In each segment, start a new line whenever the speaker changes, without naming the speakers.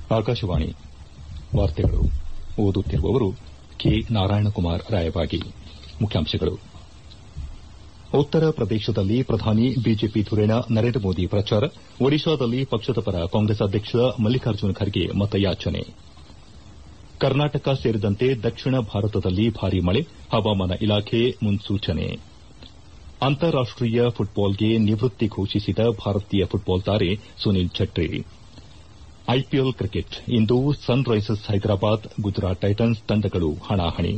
ಆಕಾಶವಾಣಿ ವಾರ್ತೆಗಳು ಓದುತ್ತಿರುವವರು ಕೆ ನಾರಾಯಣಕುಮಾರ್ ರಾಯಬಾಗಿ ಮುಖ್ಯಾಂಶಗಳು ಉತ್ತರ ಪ್ರದೇಶದಲ್ಲಿ ಪ್ರಧಾನಿ ಬಿಜೆಪಿ ಧುರೀಣ ನರೇಂದ್ರ ಮೋದಿ ಪ್ರಚಾರ ಒಡಿಶಾದಲ್ಲಿ ಪಕ್ಷದ ಪರ ಕಾಂಗ್ರೆಸ್ ಅಧ್ಯಕ್ಷ ಮಲ್ಲಿಕಾರ್ಜುನ ಖರ್ಗೆ ಮತಯಾಚನೆ ಕರ್ನಾಟಕ ಸೇರಿದಂತೆ ದಕ್ಷಿಣ ಭಾರತದಲ್ಲಿ ಭಾರೀ ಮಳೆ ಹವಾಮಾನ ಇಲಾಖೆ ಮುನ್ನೂಚನೆ ಅಂತಾರಾಷ್ಟೀಯ ಫುಟ್ಬಾಲ್ಗೆ ನಿವೃತ್ತಿ ಘೋಷಿಸಿದ ಭಾರತೀಯ ಫುಟ್ಬಾಲ್ ತಾರೆ ಸುನೀಲ್ ಛೆಟ್ರಿ ಐಪಿಎಲ್ ಕ್ರಿಕೆಟ್ ಇಂದು Sunrisers Hyderabad Gujarat Titans ತಂಡಗಳು ಹಣಾಹಣಿ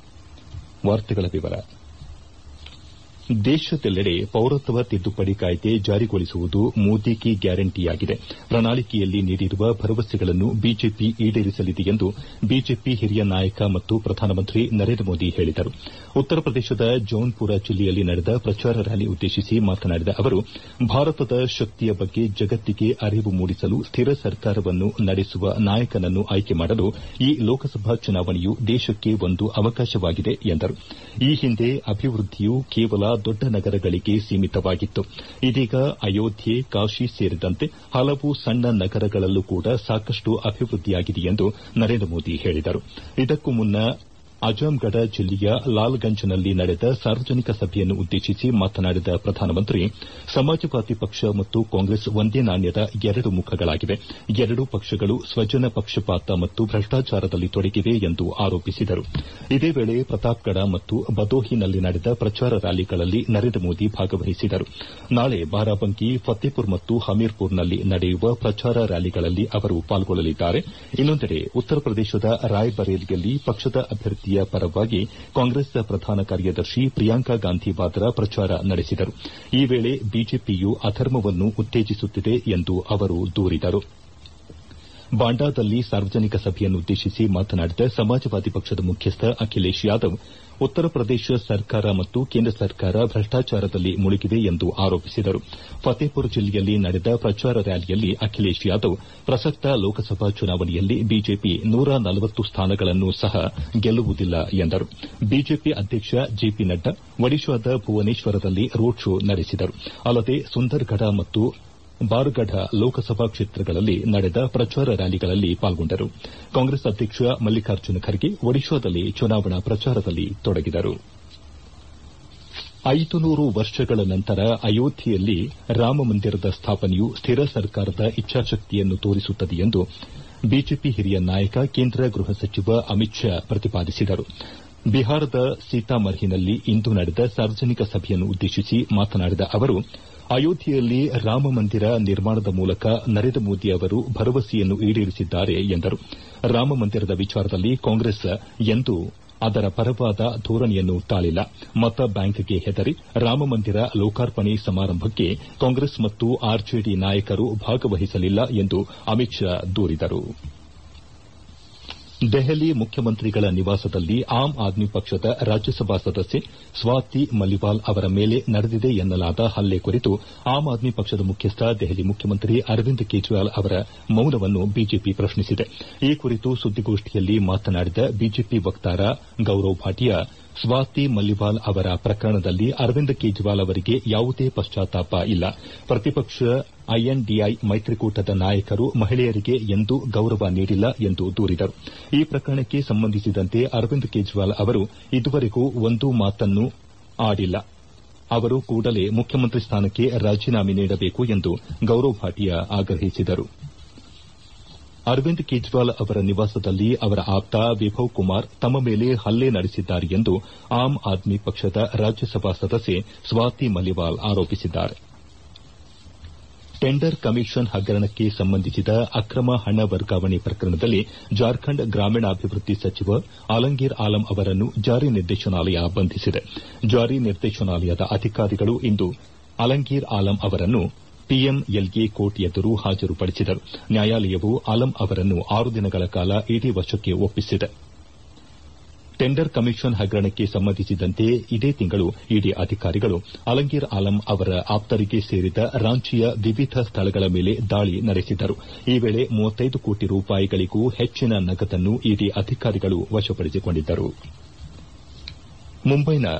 ದೇಶದೆಲ್ಲೆಡೆ ಪೌರತ್ವ ತಿದ್ದುಪಡಿ ಕಾಯ್ದೆ ಜಾರಿಗೊಳಿಸುವುದು ಮೋದಿ ಕಿ ಗ್ಯಾರಂಟಿಯಾಗಿದೆ ಪ್ರಣಾಳಿಕೆಯಲ್ಲಿ ನೀಡಿರುವ ಭರವಸೆಗಳನ್ನು ಬಿಜೆಪಿ ಈಡೇರಿಸಲಿದೆ ಎಂದು ಬಿಜೆಪಿ ಹಿರಿಯ ನಾಯಕ ಮತ್ತು ಪ್ರಧಾನಮಂತ್ರಿ ನರೇಂದ್ರ ಮೋದಿ ಹೇಳಿದರು ಉತ್ತರ ಪ್ರದೇಶದ ಜೌನ್ಪುರ ಜಿಲ್ಲೆಯಲ್ಲಿ ನಡೆದ ಪ್ರಚಾರ ರ್ಯಾಲಿ ಉದ್ದೇಶಿಸಿ ಮಾತನಾಡಿದ ಅವರು ಭಾರತದ ಶಕ್ತಿಯ ಬಗ್ಗೆ ಜಗತ್ತಿಗೆ ಅರಿವು ಮೂಡಿಸಲು ಸ್ಥಿರ ಸರ್ಕಾರವನ್ನು ನಡೆಸುವ ನಾಯಕನನ್ನು ಆಯ್ಕೆ ಮಾಡಲು ಈ ಲೋಕಸಭಾ ಚುನಾವಣೆಯು ದೇಶಕ್ಕೆ ಒಂದು ಅವಕಾಶವಾಗಿದೆ ಎಂದರು ಈ ಹಿಂದೆ ಅಭಿವೃದ್ದಿಯು ಕೇವಲ ದೊಡ್ಡ ನಗರಗಳಿಗೆ ಸೀಮಿತವಾಗಿತ್ತು ಇದೀಗ ಅಯೋಧ್ಯೆ ಕಾಶಿ ಸೇರಿದಂತೆ ಹಲವು ಸಣ್ಣ ನಗರಗಳಲ್ಲೂ ಕೂಡ ಸಾಕಷ್ಟು ಅಭಿವೃದ್ದಿಯಾಗಿದೆ ಎಂದು ನರೇಂದ್ರ ಮೋದಿ ಹೇಳಿದರು ಇದಕ್ಕೂ ಮುನ್ನ ಅಜಾಮ್ಗಢ ಜಿಲ್ಲೆಯ ಲಾಲ್ಗಂಜ್ನಲ್ಲಿ ನಡೆದ ಸಾರ್ವಜನಿಕ ಸಭೆಯನ್ನು ಉದ್ದೇಶಿಸಿ ಮಾತನಾಡಿದ ಪ್ರಧಾನಮಂತ್ರಿ ಸಮಾಜವಾದಿ ಪಕ್ಷ ಮತ್ತು ಕಾಂಗ್ರೆಸ್ ಒಂದೇ ನಾಣ್ಯದ ಎರಡು ಮುಖಗಳಾಗಿವೆ ಎರಡೂ ಪಕ್ಷಗಳು ಸ್ವಜನ ಪಕ್ಷಪಾತ ಮತ್ತು ಭ್ರಷ್ಟಾಚಾರದಲ್ಲಿ ತೊಡಗಿವೆ ಎಂದು ಆರೋಪಿಸಿದರು ಇದೇ ವೇಳೆ ಪ್ರತಾಪ್ಗಢ ಮತ್ತು ಬದೋಹಿನಲ್ಲಿ ನಡೆದ ಪ್ರಚಾರ ರ್ಯಾಲಿಗಳಲ್ಲಿ ನರೇಂದ್ರ ಮೋದಿ ಭಾಗವಹಿಸಿದರು ನಾಳೆ ಬಾರಾಬಂಕಿ ಫತೇಪುರ್ ಮತ್ತು ಹಮೀರ್ಪುರ್ನಲ್ಲಿ ನಡೆಯುವ ಪ್ರಚಾರ ರ್ಯಾಲಿಗಳಲ್ಲಿ ಅವರು ಪಾಲ್ಗೊಳ್ಳಲಿದ್ದಾರೆ ಇನ್ನೊಂದೆಡೆ ಉತ್ತರ ಪ್ರದೇಶದ ರಾಯ್ಬರೇಲಿಯಲ್ಲಿ ಪಕ್ಷದ ಅಭ್ಯರ್ಥಿ ಪರವಾಗಿ ಕಾಂಗ್ರೆಸ್ ಪ್ರಧಾನ ಕಾರ್ಯದರ್ಶಿ ಪ್ರಿಯಾಂಕಾ ಗಾಂಧಿ ವಾದ್ರಾ ಪ್ರಚಾರ ನಡೆಸಿದರು ಈ ವೇಳೆ ಬಿಜೆಪಿಯು ಅಧರ್ಮವನ್ನು ಉತ್ತೇಜಿಸುತ್ತಿದೆ ಎಂದು ಅವರು ದೂರಿದರು ಬಾಂಡಾದಲ್ಲಿ ಸಾರ್ವಜನಿಕ ಸಭೆಯನ್ನುದ್ದೇಶಿಸಿ ಮಾತನಾಡಿದ ಸಮಾಜವಾದಿ ಪಕ್ಷದ ಮುಖ್ಯಸ್ಥ ಅಖಿಲೇಶ್ ಯಾದವ್ ಉತ್ತರ ಪ್ರದೇಶ ಸರ್ಕಾರ ಮತ್ತು ಕೇಂದ್ರ ಸರ್ಕಾರ ಭ್ರಷ್ಟಾಚಾರದಲ್ಲಿ ಮುಳುಗಿವೆ ಎಂದು ಆರೋಪಿಸಿದರು ಫತೇಪುರ್ ಜಿಲ್ಲೆಯಲ್ಲಿ ನಡೆದ ಪ್ರಚಾರ ರ್ಯಾಲಿಯಲ್ಲಿ ಅಖಿಲೇಶ್ ಯಾದವ್ ಪ್ರಸಕ್ತ ಲೋಕಸಭಾ ಚುನಾವಣೆಯಲ್ಲಿ ಬಿಜೆಪಿ ನೂರ ನಲವತ್ತು ಸ್ಥಾನಗಳನ್ನು ಸಹ ಗೆಲ್ಲುವುದಿಲ್ಲ ಎಂದರು ಬಿಜೆಪಿ ಅಧ್ಯಕ್ಷ ಜೆಪಿ ನಡ್ಡಾ ಒಡಿಶಾದ ಭುವನೇಶ್ವರದಲ್ಲಿ ರೋಡ್ ಶೋ ನಡೆಸಿದರು ಅಲ್ಲದೆ ಸುಂದರ್ಗಢ ಮತ್ತು ಬಾರ್ಗಢ ಲೋಕಸಭಾ ಕ್ಷೇತ್ರಗಳಲ್ಲಿ ನಡೆದ ಪ್ರಚಾರ ರ್ಯಾಲಿಗಳಲ್ಲಿ ಪಾಲ್ಗೊಂಡರು ಕಾಂಗ್ರೆಸ್ ಅಧ್ಯಕ್ಷ ಮಲ್ಲಿಕಾರ್ಜುನ ಖರ್ಗೆ ಒಡಿಶಾದಲ್ಲಿ ಚುನಾವಣಾ ಪ್ರಚಾರದಲ್ಲಿ ತೊಡಗಿದರು ಐದು ನೂರು ವರ್ಷಗಳ ನಂತರ ಅಯೋಧ್ಯೆಯಲ್ಲಿ ರಾಮಮಂದಿರದ ಸ್ಥಾಪನೆಯು ಸ್ಥಿರ ಸರ್ಕಾರದ ಇಚ್ಛಾಶಕ್ತಿಯನ್ನು ತೋರಿಸುತ್ತದೆ ಎಂದು ಬಿಜೆಪಿ ಹಿರಿಯ ನಾಯಕ ಕೇಂದ್ರ ಗೃಹ ಸಚಿವ ಅಮಿತ್ ಶಾ ಪ್ರತಿಪಾದಿಸಿದರು ಬಿಹಾರದ ಸೀತಾಮರ್ಹಿನಲ್ಲಿ ಇಂದು ನಡೆದ ಸಾರ್ವಜನಿಕ ಸಭೆಯನ್ನು ಉದ್ದೇಶಿಸಿ ಮಾತನಾಡಿದ ಅವರು ಅಯೋಧ್ಯೆಯಲ್ಲಿ ರಾಮಮಂದಿರ ನಿರ್ಮಾಣದ ಮೂಲಕ ನರೇಂದ್ರ ಮೋದಿ ಅವರು ಭರವಸೆಯನ್ನು ಈಡೇರಿಸಿದ್ದಾರೆ ಎಂದರು ರಾಮಮಂದಿರದ ವಿಚಾರದಲ್ಲಿ ಕಾಂಗ್ರೆಸ್ ಎಂದೂ ಅದರ ಪರವಾದ ಧೋರಣೆಯನ್ನು ತಾಳಿಲ್ಲ ಮತ ಬ್ಯಾಂಕ್ಗೆ ಹೆದರಿ ರಾಮಮಂದಿರ ಲೋಕಾರ್ಪಣೆ ಸಮಾರಂಭಕ್ಕೆ ಕಾಂಗ್ರೆಸ್ ಮತ್ತು ಆರ್ಜೆಡಿ ನಾಯಕರು ಭಾಗವಹಿಸಲಿಲ್ಲ ಎಂದು ಅಮಿತ್ ಶಾ ದೂರಿದರು ದೆಹಲಿ ಮುಖ್ಯಮಂತ್ರಿಗಳ ನಿವಾಸದಲ್ಲಿ ಆಮ್ ಆದ್ಮಿ ಪಕ್ಷದ ರಾಜ್ಯಸಭಾ ಸದಸ್ಯೆ ಸ್ವಾತಿ ಮಲ್ಲಿವಾಲ್ ಅವರ ಮೇಲೆ ನಡೆದಿದೆ ಎನ್ನಲಾದ ಹಲ್ಲೆ ಕುರಿತು ಆಮ್ ಆದ್ಮಿ ಪಕ್ಷದ ಮುಖ್ಯಸ್ಥ ದೆಹಲಿ ಮುಖ್ಯಮಂತ್ರಿ ಅರವಿಂದ್ ಕೇಜ್ರಿವಾಲ್ ಅವರ ಮೌನವನ್ನು ಬಿಜೆಪಿ ಪ್ರಶ್ನಿಸಿದೆ ಈ ಕುರಿತು ಸುದ್ದಿಗೋಷ್ಠಿಯಲ್ಲಿ ಮಾತನಾಡಿದ ಬಿಜೆಪಿ ವಕ್ತಾರ ಗೌರವ್ ಭಾಟಿಯಾ ಸ್ವಾತಿ ಮಲ್ಲಿವಾಲ್ ಅವರ ಪ್ರಕರಣದಲ್ಲಿ ಅರವಿಂದ್ ಕೇಜ್ರಿವಾಲ್ ಅವರಿಗೆ ಯಾವುದೇ ಪಶ್ಚಾತ್ತಾಪ ಇಲ್ಲ ಪ್ರತಿಪಕ್ಷ ಐಎನ್ಡಿಎ ಮೈತ್ರಿಕೂಟದ ನಾಯಕರು ಮಹಿಳೆಯರಿಗೆ ಎಂದೂ ಗೌರವ ನೀಡಿಲ್ಲ ಎಂದು ದೂರಿದರು ಈ ಪ್ರಕರಣಕ್ಕೆ ಸಂಬಂಧಿಸಿದಂತೆ ಅರವಿಂದ್ ಕೇಜ್ರಿವಾಲ್ ಅವರು ಇದುವರೆಗೂ ಒಂದೂ ಮಾತನ್ನೂ ಆಡಿಲ್ಲ ಅವರು ಕೂಡಲೇ ಮುಖ್ಯಮಂತ್ರಿ ಸ್ಥಾನಕ್ಕೆ ರಾಜೀನಾಮೆ ನೀಡಬೇಕು ಎಂದು ಗೌರವ್ ಭಾಟಿಯಾ ಆಗ್ರಹಿಸಿದರು ಅರವಿಂದ್ ಕೇಜ್ರಿವಾಲ್ ಅವರ ನಿವಾಸದಲ್ಲಿ ಅವರ ಆಪ್ತ ವಿಭವ್ ಕುಮಾರ್ ತಮ್ಮ ಮೇಲೆ ಹಲ್ಲೆ ನಡೆಸಿದ್ದಾರೆ ಎಂದು ಆಮ್ ಆದ್ಮಿ ಪಕ್ಷದ ರಾಜ್ಯಸಭಾ ಸದಸ್ಯೆ ಸ್ವಾತಿ ಮಲ್ಲಿವಾಲ್ ಆರೋಪಿಸಿದ್ದಾರೆ ಟೆಂಡರ್ ಕಮಿಷನ್ ಹಗರಣಕ್ಕೆ ಸಂಬಂಧಿಸಿದ ಅಕ್ರಮ ಹಣ ವರ್ಗಾವಣೆ ಪ್ರಕರಣದಲ್ಲಿ ಜಾರ್ಖಂಡ್ ಗ್ರಾಮೀಣಾಭಿವೃದ್ಧಿ ಸಚಿವ ಆಲಂಗೀರ್ ಆಲಂ ಅವರನ್ನು ಜಾರಿ ನಿರ್ದೇಶನಾಲಯ ಬಂಧಿಸಿದೆ ಜಾರಿ ನಿರ್ದೇಶನಾಲಯದ ಅಧಿಕಾರಿಗಳು ಇಂದು ಅಲಂಗೀರ್ ಆಲಂ ಅವರನ್ನು ಪಿಎಂಎಲ್ಎ ಕೋರ್ಟ್ ಎದುರು ಹಾಜರುಪಡಿಸಿದರು ನ್ಯಾಯಾಲಯವು ಆಲಂ ಅವರನ್ನು ಆರು ದಿನಗಳ ಕಾಲ ಇಡಿ ವಶಕ್ಕೆ ಒಪ್ಪಿಸಿದೆ ಟೆಂಡರ್ ಕಮಿಷನ್ ಹಗರಣಕ್ಕೆ ಸಂಬಂಧಿಸಿದಂತೆ ಇದೇ ತಿಂಗಳು ಇಡಿ ಅಧಿಕಾರಿಗಳು ಅಲಂಗೀರ್ ಆಲಂ ಅವರ ಆಪ್ತರಿಗೆ ಸೇರಿದ ರಾಂಚಿಯ ವಿವಿಧ ಸ್ಥಳಗಳ ಮೇಲೆ ದಾಳಿ ನಡೆಸಿದ್ದರು ಈ ವೇಳೆ ಮೂವತ್ತೈದು ಕೋಟಿ ರೂಪಾಯಿಗಳಿಗೂ ಹೆಚ್ಚಿನ ನಗದನ್ನು ಇಡಿ ಅಧಿಕಾರಿಗಳು ವಶಪಡಿಸಿಕೊಂಡಿದ್ದರು ಮುಂಬೈನ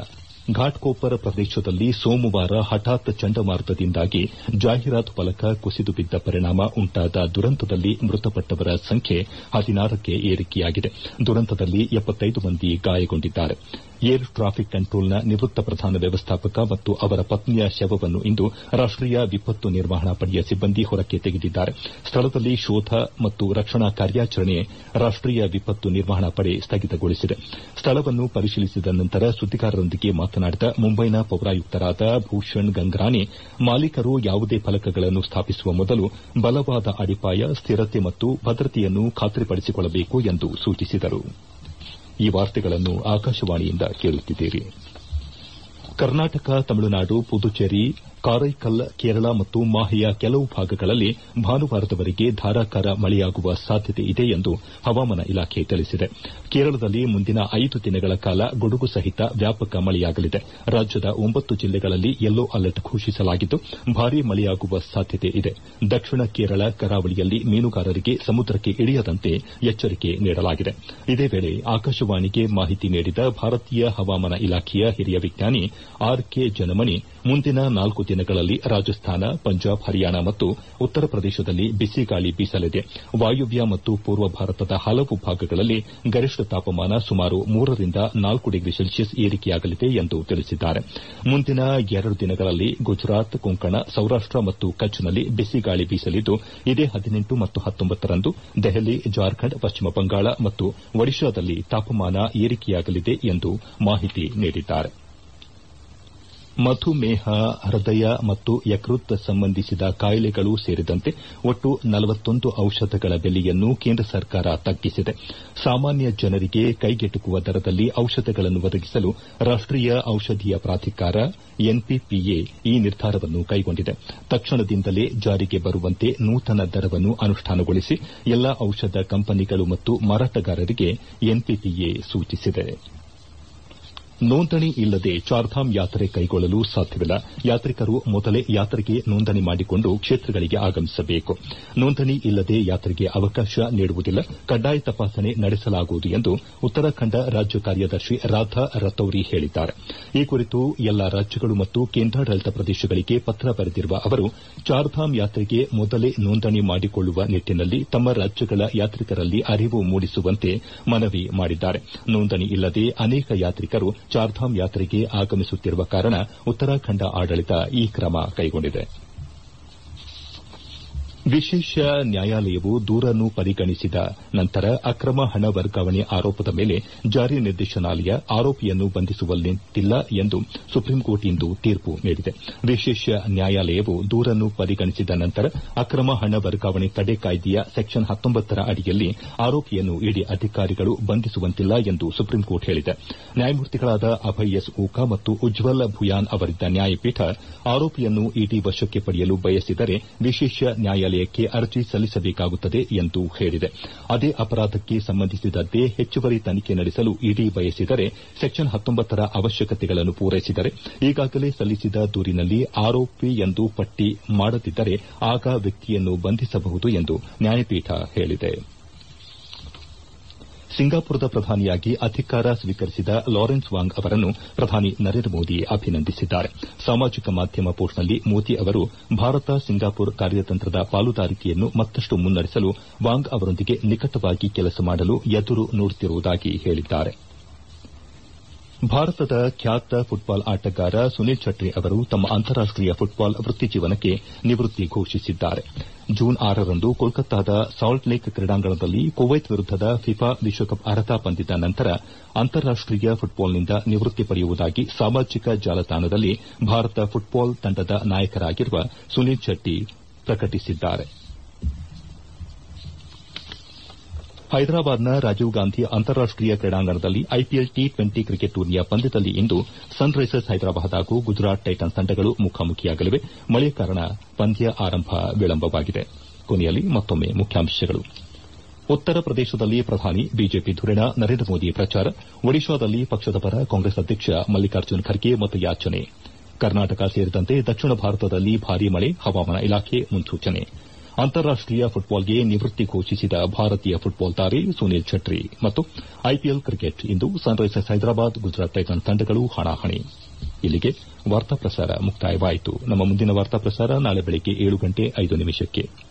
ಘಾಟ್ಕೋಪರ್ ಪ್ರದೇಶದಲ್ಲಿ ಸೋಮವಾರ ಹಠಾತ್ ಚಂಡಮಾರುತದಿಂದಾಗಿ ಜಾಹೀರಾತು ಫಲಕ ಕುಸಿದು ಬಿದ್ದ ಪರಿಣಾಮ ಉಂಟಾದ ದುರಂತದಲ್ಲಿ ಮೃತಪಟ್ಟವರ ಸಂಖ್ಯೆ ಹದಿನಾರಕ್ಕೆ ಏರಿಕೆಯಾಗಿದೆ ದುರಂತದಲ್ಲಿ ಮಂದಿ ಗಾಯಗೊಂಡಿದ್ದಾರೆ ಏರ್ ಟ್ರಾಫಿಕ್ ಕಂಟ್ರೋಲ್ನ ನಿವೃತ್ತ ಪ್ರಧಾನ ವ್ಯವಸ್ಥಾಪಕ ಮತ್ತು ಅವರ ಪತ್ನಿಯ ಶವವನ್ನು ಇಂದು ರಾಷ್ಟೀಯ ವಿಪತ್ತು ನಿರ್ವಹಣಾ ಪಡೆಯ ಸಿಬ್ಬಂದಿ ಹೊರಕ್ಕೆ ತೆಗೆದಿದ್ದಾರೆ ಸ್ಥಳದಲ್ಲಿ ಶೋಧ ಮತ್ತು ರಕ್ಷಣಾ ಕಾರ್ಯಾಚರಣೆ ರಾಷ್ಟೀಯ ವಿಪತ್ತು ನಿರ್ವಹಣಾ ಪಡೆ ಸ್ಥಗಿತಗೊಳಿಸಿದೆ ಸ್ಥಳವನ್ನು ಪರಿಶೀಲಿಸಿದ ನಂತರ ಸುದ್ದಿಗಾರರೊಂದಿಗೆ ಮಾತನಾಡಿದ ಮುಂಬೈನ ಪೌರಾಯುಕ್ತರಾದ ಭೂಷಣ್ ಗಂಗ್ರಾನಿ ಮಾಲೀಕರು ಯಾವುದೇ ಫಲಕಗಳನ್ನು ಸ್ಥಾಪಿಸುವ ಮೊದಲು ಬಲವಾದ ಅಡಿಪಾಯ ಸ್ಥಿರತೆ ಮತ್ತು ಭದ್ರತೆಯನ್ನು ಖಾತ್ರಿಪಡಿಸಿಕೊಳ್ಳಬೇಕು ಎಂದು ಸೂಚಿಸಿದರು ಈ ವಾರ್ತೆಗಳನ್ನು ಆಕಾಶವಾಣಿಯಿಂದ ಕೇಳುತ್ತಿದ್ದೀರಿ ಕರ್ನಾಟಕ ತಮಿಳುನಾಡು ಪುದುಚೇರಿ ಕಾರೈಕಲ್ ಕೇರಳ ಮತ್ತು ಮಾಹೆಯ ಕೆಲವು ಭಾಗಗಳಲ್ಲಿ ಭಾನುವಾರದವರೆಗೆ ಧಾರಾಕಾರ ಮಳೆಯಾಗುವ ಸಾಧ್ಯತೆ ಇದೆ ಎಂದು ಹವಾಮಾನ ಇಲಾಖೆ ತಿಳಿಸಿದೆ ಕೇರಳದಲ್ಲಿ ಮುಂದಿನ ಐದು ದಿನಗಳ ಕಾಲ ಗುಡುಗು ಸಹಿತ ವ್ಯಾಪಕ ಮಳೆಯಾಗಲಿದೆ ರಾಜ್ಯದ ಒಂಬತ್ತು ಜಿಲ್ಲೆಗಳಲ್ಲಿ ಯೆಲ್ಲೋ ಅಲರ್ಟ್ ಘೋಷಿಸಲಾಗಿದ್ದು ಭಾರೀ ಮಳೆಯಾಗುವ ಸಾಧ್ಯತೆ ಇದೆ ದಕ್ಷಿಣ ಕೇರಳ ಕರಾವಳಿಯಲ್ಲಿ ಮೀನುಗಾರರಿಗೆ ಸಮುದ್ರಕ್ಕೆ ಇಳಿಯದಂತೆ ಎಚ್ಚರಿಕೆ ನೀಡಲಾಗಿದೆ ಇದೇ ವೇಳೆ ಆಕಾಶವಾಣಿಗೆ ಮಾಹಿತಿ ನೀಡಿದ ಭಾರತೀಯ ಹವಾಮಾನ ಇಲಾಖೆಯ ಹಿರಿಯ ವಿಜ್ಞಾನಿ ಆರ್ ಕೆ ಜನಮಣಿ ಮುಂದಿನ ನಾಲ್ಕು ದಿನಗಳಲ್ಲಿ ರಾಜಸ್ಥಾನ ಪಂಜಾಬ್ ಹರಿಯಾಣ ಮತ್ತು ಉತ್ತರ ಪ್ರದೇಶದಲ್ಲಿ ಬಿಸಿಗಾಳಿ ಬೀಸಲಿದೆ ವಾಯುವ್ಯ ಮತ್ತು ಪೂರ್ವ ಭಾರತದ ಹಲವು ಭಾಗಗಳಲ್ಲಿ ಗರಿಷ್ಠ ತಾಪಮಾನ ಸುಮಾರು ಮೂರರಿಂದ ನಾಲ್ಕು ಡಿಗ್ರಿ ಸೆಲ್ಸಿಯಸ್ ಏರಿಕೆಯಾಗಲಿದೆ ಎಂದು ತಿಳಿಸಿದ್ದಾರೆ ಮುಂದಿನ ಎರಡು ದಿನಗಳಲ್ಲಿ ಗುಜರಾತ್ ಕೊಂಕಣ ಸೌರಾಷ್ಟ ಮತ್ತು ಕಚ್ನಲ್ಲಿ ಬಿಸಿಗಾಳಿ ಬೀಸಲಿದ್ದು ಇದೇ ಹದಿನೆಂಟು ಮತ್ತು ಹತ್ತೊಂಬತ್ತರಂದು ದೆಹಲಿ ಜಾರ್ಖಂಡ್ ಪಶ್ಚಿಮ ಬಂಗಾಳ ಮತ್ತು ಒಡಿಶಾದಲ್ಲಿ ತಾಪಮಾನ ಏರಿಕೆಯಾಗಲಿದೆ ಎಂದು ಮಾಹಿತಿ ನೀಡಿದ್ದಾರೆ ಮಧುಮೇಹ ಹೃದಯ ಮತ್ತು ಯಕೃತ್ ಸಂಬಂಧಿಸಿದ ಕಾಯಿಲೆಗಳು ಸೇರಿದಂತೆ ಒಟ್ಟು ನಲವತ್ತೊಂದು ಔಷಧಗಳ ಬೆಲೆಯನ್ನು ಕೇಂದ್ರ ಸರ್ಕಾರ ತಗ್ಗಿಸಿದೆ ಸಾಮಾನ್ಯ ಜನರಿಗೆ ಕೈಗೆಟುಕುವ ದರದಲ್ಲಿ ಔಷಧಗಳನ್ನು ಒದಗಿಸಲು ರಾಷ್ಟೀಯ ಔಷಧೀಯ ಪ್ರಾಧಿಕಾರ ಎನ್ಪಿಪಿಎ ಈ ನಿರ್ಧಾರವನ್ನು ಕೈಗೊಂಡಿದೆ ತಕ್ಷಣದಿಂದಲೇ ಜಾರಿಗೆ ಬರುವಂತೆ ನೂತನ ದರವನ್ನು ಅನುಷ್ಠಾನಗೊಳಿಸಿ ಎಲ್ಲಾ ಔಷಧ ಕಂಪನಿಗಳು ಮತ್ತು ಮಾರಾಟಗಾರರಿಗೆ ಎನ್ಪಿಪಿಎ ಸೂಚಿಸಿದೆ ನೋಂದಣಿ ಇಲ್ಲದೆ ಚಾರ್ಧಾಮ್ ಯಾತ್ರೆ ಕೈಗೊಳ್ಳಲು ಸಾಧ್ಯವಿಲ್ಲ ಯಾತ್ರಿಕರು ಮೊದಲೇ ಯಾತ್ರೆಗೆ ನೋಂದಣಿ ಮಾಡಿಕೊಂಡು ಕ್ಷೇತ್ರಗಳಿಗೆ ಆಗಮಿಸಬೇಕು ನೋಂದಣಿ ಇಲ್ಲದೆ ಯಾತ್ರೆಗೆ ಅವಕಾಶ ನೀಡುವುದಿಲ್ಲ ಕಡ್ಡಾಯ ತಪಾಸಣೆ ನಡೆಸಲಾಗುವುದು ಎಂದು ಉತ್ತರಾಖಂಡ ರಾಜ್ಯ ಕಾರ್ಯದರ್ಶಿ ರಾಧಾ ರತೌರಿ ಹೇಳಿದ್ದಾರೆ ಈ ಕುರಿತು ಎಲ್ಲಾ ರಾಜ್ಯಗಳು ಮತ್ತು ಕೇಂದ್ರಾಡಳಿತ ಪ್ರದೇಶಗಳಿಗೆ ಪತ್ರ ಬರೆದಿರುವ ಅವರು ಚಾರ್ಧಾಮ್ ಯಾತ್ರೆಗೆ ಮೊದಲೇ ನೋಂದಣಿ ಮಾಡಿಕೊಳ್ಳುವ ನಿಟ್ಟಿನಲ್ಲಿ ತಮ್ಮ ರಾಜ್ಯಗಳ ಯಾತ್ರಿಕರಲ್ಲಿ ಅರಿವು ಮೂಡಿಸುವಂತೆ ಮನವಿ ಮಾಡಿದ್ದಾರೆ ನೋಂದಣಿ ಇಲ್ಲದೆ ಅನೇಕ ಯಾತ್ರಿಕರು ಚಾರ್ಧಾಮ್ ಯಾತ್ರೆಗೆ ಆಗಮಿಸುತ್ತಿರುವ ಕಾರಣ ಉತ್ತರಾಖಂಡ ಆಡಳಿತ ಈ ಕ್ರಮ ಕೈಗೊಂಡಿದೆ ವಿಶೇಷ ನ್ಯಾಯಾಲಯವು ದೂರನ್ನು ಪರಿಗಣಿಸಿದ ನಂತರ ಅಕ್ರಮ ಹಣ ವರ್ಗಾವಣೆ ಆರೋಪದ ಮೇಲೆ ಜಾರಿ ನಿರ್ದೇಶನಾಲಯ ಆರೋಪಿಯನ್ನು ಬಂಧಿಸುವಂತಿಲ್ಲ ಎಂದು ಸುಪ್ರೀಂಕೋರ್ಟ್ ಇಂದು ತೀರ್ಪು ನೀಡಿದೆ ವಿಶೇಷ ನ್ಯಾಯಾಲಯವು ದೂರನ್ನು ಪರಿಗಣಿಸಿದ ನಂತರ ಅಕ್ರಮ ಹಣ ವರ್ಗಾವಣೆ ತಡೆ ಕಾಯ್ದೆಯ ಸೆಕ್ಷನ್ ಹತ್ತೊಂಬತ್ತರ ಅಡಿಯಲ್ಲಿ ಆರೋಪಿಯನ್ನು ಇಡಿ ಅಧಿಕಾರಿಗಳು ಬಂಧಿಸುವಂತಿಲ್ಲ ಎಂದು ಸುಪ್ರೀಂಕೋರ್ಟ್ ಹೇಳಿದೆ ನ್ಯಾಯಮೂರ್ತಿಗಳಾದ ಅಭಯ್ ಎಸ್ ಓಕಾ ಮತ್ತು ಉಜ್ವಲ್ ಭುಯಾನ್ ಅವರಿದ್ದ ನ್ಯಾಯಪೀಠ ಆರೋಪಿಯನ್ನು ಇಡಿ ವಶಕ್ಕೆ ಪಡೆಯಲು ಬಯಸಿದರೆ ವಿಶೇಷ ನ್ಯಾಯಾಲಯ ಅರ್ಜಿ ಸಲ್ಲಿಸಬೇಕಾಗುತ್ತದೆ ಎಂದು ಹೇಳಿದೆ ಅದೇ ಅಪರಾಧಕ್ಕೆ ಸಂಬಂಧಿಸಿದಂತೆ ಹೆಚ್ಚುವರಿ ತನಿಖೆ ನಡೆಸಲು ಇಡಿ ಬಯಸಿದರೆ ಸೆಕ್ಷನ್ ಹತ್ತೊಂಬತ್ತರ ಅವಶ್ಯಕತೆಗಳನ್ನು ಪೂರೈಸಿದರೆ ಈಗಾಗಲೇ ಸಲ್ಲಿಸಿದ ದೂರಿನಲ್ಲಿ ಆರೋಪಿ ಎಂದು ಪಟ್ಟಿ ಮಾಡದಿದ್ದರೆ ಆಗ ವ್ಯಕ್ತಿಯನ್ನು ಬಂಧಿಸಬಹುದು ಎಂದು ನ್ಯಾಯಪೀಠ ಹೇಳಿದೆ ಸಿಂಗಾಪುರದ ಪ್ರಧಾನಿಯಾಗಿ ಅಧಿಕಾರ ಸ್ವೀಕರಿಸಿದ ಲಾರೆನ್ಸ್ ವಾಂಗ್ ಅವರನ್ನು ಪ್ರಧಾನಿ ನರೇಂದ್ರ ಮೋದಿ ಅಭಿನಂದಿಸಿದ್ದಾರೆ ಸಾಮಾಜಿಕ ಮಾಧ್ಯಮ ಪೋಸ್ಟ್ನಲ್ಲಿ ಮೋದಿ ಅವರು ಭಾರತ ಸಿಂಗಾಪುರ್ ಕಾರ್ಯತಂತ್ರದ ಪಾಲುದಾರಿಕೆಯನ್ನು ಮತ್ತಷ್ಟು ಮುನ್ನಡೆಸಲು ವಾಂಗ್ ಅವರೊಂದಿಗೆ ನಿಕಟವಾಗಿ ಕೆಲಸ ಮಾಡಲು ಎದುರು ನೋಡುತ್ತಿರುವುದಾಗಿ ಹೇಳಿದ್ದಾರೆ ಭಾರತದ ಖ್ಯಾತ ಫುಟ್ಬಾಲ್ ಆಟಗಾರ ಸುನೀಲ್ ಛಟ್ರಿ ಅವರು ತಮ್ಮ ಅಂತಾರಾಷ್ಟೀಯ ಫುಟ್ಬಾಲ್ ವೃತ್ತಿಜೀವನಕ್ಕೆ ನಿವೃತ್ತಿ ಘೋಷಿಸಿದ್ದಾರೆ ಜೂನ್ ಆರರಂದು ಕೋಲ್ಕತ್ತಾದ ಸಾಲ್ಟ್ ಲೇಕ್ ಕ್ರೀಡಾಂಗಣದಲ್ಲಿ ಕುವೈತ್ ವಿರುದ್ದದ ಫಿಫಾ ವಿಶ್ವಕಪ್ ಅರ್ಹತಾ ಪಂದ್ಯದ ನಂತರ ಅಂತಾರಾಷ್ಟೀಯ ಫುಟ್ಬಾಲ್ನಿಂದ ನಿವೃತ್ತಿ ಪಡೆಯುವುದಾಗಿ ಸಾಮಾಜಿಕ ಜಾಲತಾಣದಲ್ಲಿ ಭಾರತ ಫುಟ್ಬಾಲ್ ತಂಡದ ನಾಯಕರಾಗಿರುವ ಸುನೀಲ್ ಛಟ್ರಿ ಪ್ರಕಟಿಸಿದ್ದಾರೆ ಹೈದರಾಬಾದ್ನ ರಾಜೀವ್ ಗಾಂಧಿ ಅಂತಾರಾಷ್ಟೀಯ ಕ್ರೀಡಾಂಗಣದಲ್ಲಿ ಐಪಿಎಲ್ ಟಿ ಟ್ವೆಂಟಿ ಕ್ರಿಕೆಟ್ ಟೂರ್ನಿಯ ಪಂದ್ಯದಲ್ಲಿ ಇಂದು ಸನ್ ರೈಸರ್ಸ್ ಹೈದರಾಬಾದ್ ಹಾಗೂ ಗುಜರಾತ್ ಟೈಟನ್ಸ್ ತಂಡಗಳು ಮುಖಾಮುಖಿಯಾಗಲಿವೆ ಮಳೆ ಕಾರಣ ಪಂದ್ಯ ಆರಂಭ ವಿಳಂಬವಾಗಿದೆ ಕೊನೆಯಲ್ಲಿ ಮತ್ತೊಮ್ಮೆ ಮುಖ್ಯಾಂಶಗಳು ಉತ್ತರ ಪ್ರದೇಶದಲ್ಲಿ ಪ್ರಧಾನಿ ಬಿಜೆಪಿ ಧುರೀಣ ನರೇಂದ್ರ ಮೋದಿ ಪ್ರಚಾರ ಒಡಿಶಾದಲ್ಲಿ ಪಕ್ಷದ ಪರ ಕಾಂಗ್ರೆಸ್ ಅಧ್ಯಕ್ಷ ಮಲ್ಲಿಕಾರ್ಜುನ್ ಖರ್ಗೆ ಮತಯಾಚನೆ ಕರ್ನಾಟಕ ಸೇರಿದಂತೆ ದಕ್ಷಿಣ ಭಾರತದಲ್ಲಿ ಭಾರೀ ಮಳೆ ಹವಾಮಾನ ಇಲಾಖೆ ಮುನ್ಸೂಚನೆ ಅಂತಾರಾಷ್ಟೀಯ ಫುಟ್ಬಾಲ್ಗೆ ನಿವೃತ್ತಿ ಘೋಷಿಸಿದ ಭಾರತೀಯ ಫುಟ್ಬಾಲ್ ತಾರೆ ಸುನೀಲ್ ಛಟ್ರಿ ಮತ್ತು ಐಪಿಎಲ್ ಕ್ರಿಕೆಟ್ ಇಂದು Sunrisers Hyderabad Gujarat Titans ತಂಡಗಳು ಹಣಾಹಣಿ ಇಲ್ಲಿಗೆ ವಾರ್ತಾ ಪ್ರಸಾರ ಮುಕ್ತಾಯವಾಯಿತು ನಮ್ಮ ಮುಂದಿನ ವಾರ್ತಾ ಪ್ರಸಾರ ನಾಳೆ ಬೆಳಗ್ಗೆ ಏಳು ಗಂಟೆ ಐದು ನಿಮಿಷಕ್ಕೆ